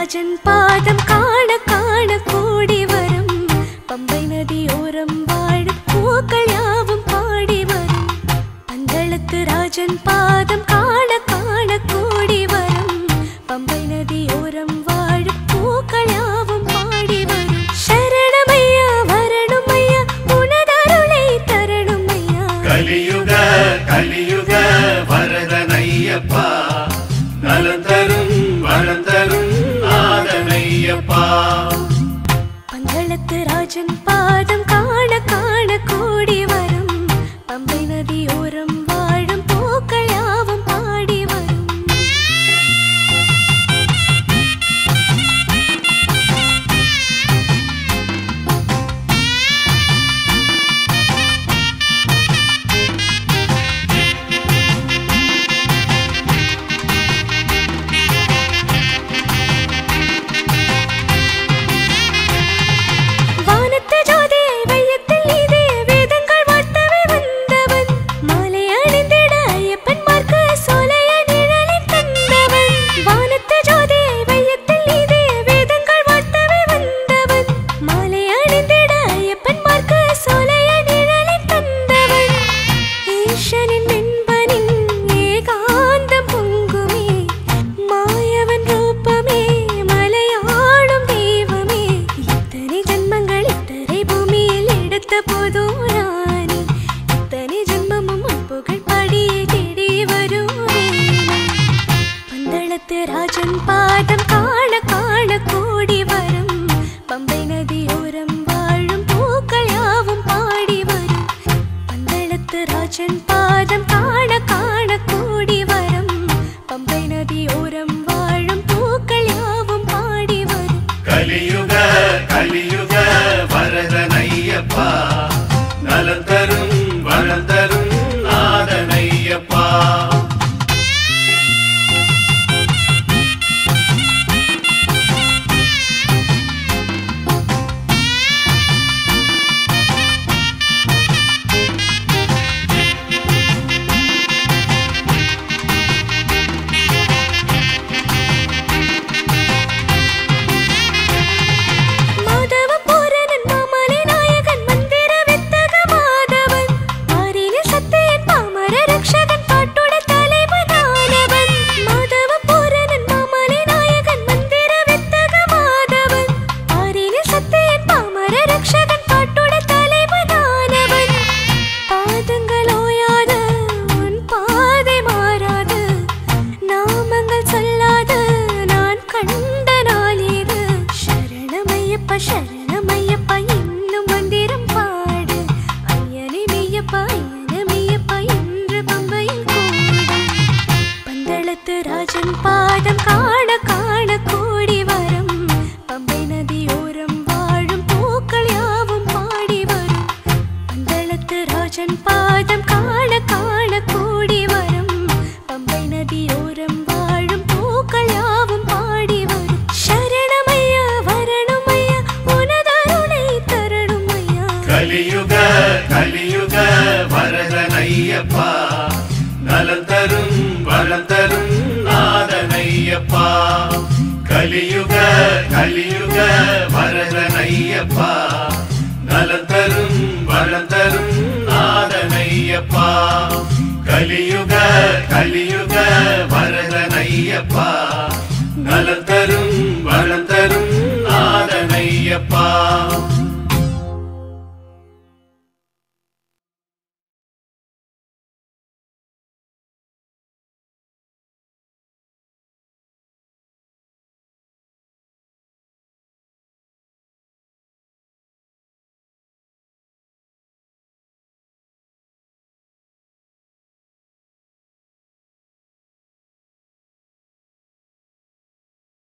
ராஜன் பாதம் காண காண கூடி வரும் பம்பை நதியோரம் வாழும் பூக்கள் யாவும் பாடி வரும் பந்தளத்து ராஜன் பாதம் காண காண கூடி வரும் பம்பை நதியோரம் வாழும் பூக்கள் யாவும் பாடி வரும் சரணமையா வரணுமையா உனதருளை தரணுமையா கலியுக கலியுக வரதனையப்பா நலம் தரும் வரம் தரும் ஆதனையப்பா பந்தளத்து ராஜன் பாதம் காண காண கூடி வரும் பம்பை நதியோரம் வாழும் பூக்கள் யாவும் பாடி வரும் வானத்து ஜோதியை வையத்தில் நீதே வேதங்கள் வார்த்தவே வந்தவன் மாலை அணிந்திட ஐயப்பன் மார்க்க சோலைய நிழலில் தந்தவன் வானத்து ஜோதியை வையத்தில் நீதே வேதங்கள் வார்த்தவே வந்தவன் மாலை அணிந்திட ஐயப்பன் மார்க்க சோலைய நிழலில் தந்தவன் ஈசனின் வெண்பனின் ஏகாந்தம் பொங்குமே மாயவன் ரூபமே மலையாளும் தெய்வமே இத்தனை ஜன்மங்கள் இத்தனை பூமியில் எடுத்த போதும் நானே இத்தனை ஜென்மமும் உன் புகழ் பாடியே தேடி வருவேன் பந்தளத்து ராஜன் பாதம் காண காண கூடி வரும் பம்பை நதியோரம் வாழும் பூக்கள் யாவும் பாடி வரும் பந்தளத்து ராஜன் பாதம் காண காண கூடி வரும் பம்பை நதியோரம் வாழும் பூக்கள் யாவும் பாடி வரும் கலியுக கலியுக வரதனையப்பா நலம் தரும் வரம் தரும் ஆதனையப்பா மாதவ பூரணன் மாமலை நாயகன் மந்திர வித்தக மாதவன் ஆரின சத்தியன் பாமர ரக்ஷகன் பாட்டுட தலைவனானவன் மாதவ பூரணன் மாமலை நாயகன் மந்திர வித்தக மாதவன் ஆரின சத்தியன் பாமர ரக்ஷகன் பாட்டுட தலைவனானவன் பாதங்கள் ஓயாத உன் பாதை மாறாது நாமங்கள் சொல்லாத நான் கண்ட நாளேது சரணமையப்பா சரணமையப்பா இன்னும் மந்திரம் பாடு ஐயனே மெய்யப்பா ஐயனே மெய்யப்பா என்று பம்பையில் கூடு பந்தளத்து ராஜன் பாதம் காண காண கூடி வரும் பம்பை நதியோரம் வாழும் பூக்கள் யாவும் பாடி வரும் பந்தளத்து ராஜன் பாதம் காண காண கூடி வரும் பம்பை நதியோரம் வாழும் பூக்கள் யாவும் பாடி வரும் சரணமையா வரணுமையா உனதருளை தரணுமையா கலியுக கலியுக வரதனையப்பா நலம் தரும் வரம் தரும் ஆதனையப்பா கலியுக கலியுக வரதனையப்பா நலம் தரும் வரம் தரும் ஆதனையப்பா கலியுக கலியுக வரதனையப்பா